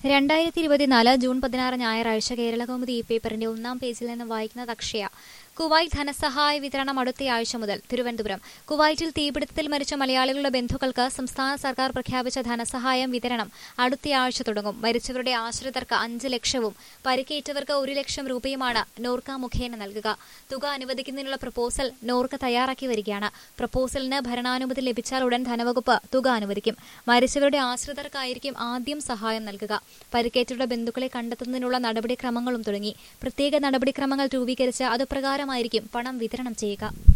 രണ്ടായിരത്തി ഇരുപത്തിനാല് ജൂൺ പതിനാറ് ഞായറാഴ്ച കേരളകൗമുദി ഈ പേപ്പറിന്റെ ഒന്നാം പേജിൽ നിന്ന് വായിക്കുന്നത് അക്ഷയ കുവൈറ്റ് ധനസഹായ വിതരണം അടുത്തയാഴ്ച മുതൽ തിരുവനന്തപുരം കുവൈറ്റിൽ തീപിടുത്തത്തിൽ മരിച്ച മലയാളികളുടെ ബന്ധുക്കൾക്ക് സംസ്ഥാന സർക്കാർ പ്രഖ്യാപിച്ച ധനസഹായം വിതരണം അടുത്തയാഴ്ച തുടങ്ങും മരിച്ചവരുടെ ആശ്രിതർക്ക് അഞ്ച് ലക്ഷവും പരിക്കേറ്റവർക്ക് ഒരു ലക്ഷം രൂപയുമാണ് നോർക്ക മുഖേന നൽകുക തുക അനുവദിക്കുന്നതിനുള്ള പ്രപ്പോസൽ നോർക്ക തയ്യാറാക്കി വരികയാണ് പ്രപ്പോസലിന് ഭരണാനുമതി ലഭിച്ചാൽ ഉടൻ ധനവകുപ്പ് തുക അനുവദിക്കും മരിച്ചവരുടെ ആശ്രിതർക്കായിരിക്കും ആദ്യം സഹായം നൽകുക പരിക്കേറ്റവരുടെ ബന്ധുക്കളെ കണ്ടെത്തുന്നതിനുള്ള നടപടിക്രമങ്ങളും തുടങ്ങി പ്രത്യേക നടപടിക്രമങ്ങൾ രൂപീകരിച്ച് അതുപ്രകാരമായിരിക്കും പണം വിതരണം ചെയ്യുക